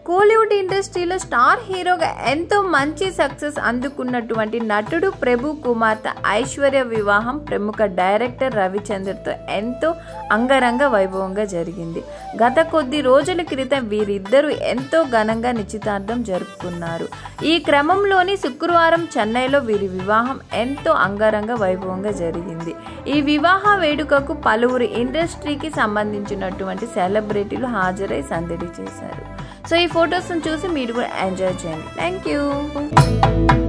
కోలీవుడ్ ఇండస్ట్రీలో స్టార్ హీరోగా ఎంతో మంచి సక్సెస్ అందుకున్నటువంటి నటుడు ప్రభు కుమార్తె ఐశ్వర్య వివాహం ప్రముఖ డైరెక్టర్ రవిచంద్రతో ఎంతో అంగరంగ వైభవంగా జరిగింది గత కొద్ది రోజుల క్రితం వీరిద్దరూ ఎంతో ఘనంగా నిశ్చితార్థం జరుపుకున్నారు ఈ క్రమంలోని శుక్రవారం చెన్నైలో వీరి వివాహం ఎంతో అంగరంగ వైభవంగా జరిగింది ఈ వివాహ వేడుకకు పలువురు ఇండస్ట్రీకి సంబంధించినటువంటి సెలబ్రిటీలు హాజరై సందడి చేశారు సో ఈ ఫొటోస్ని చూసి మీరు కూడా ఎంజాయ్ చేయండి థ్యాంక్ యూ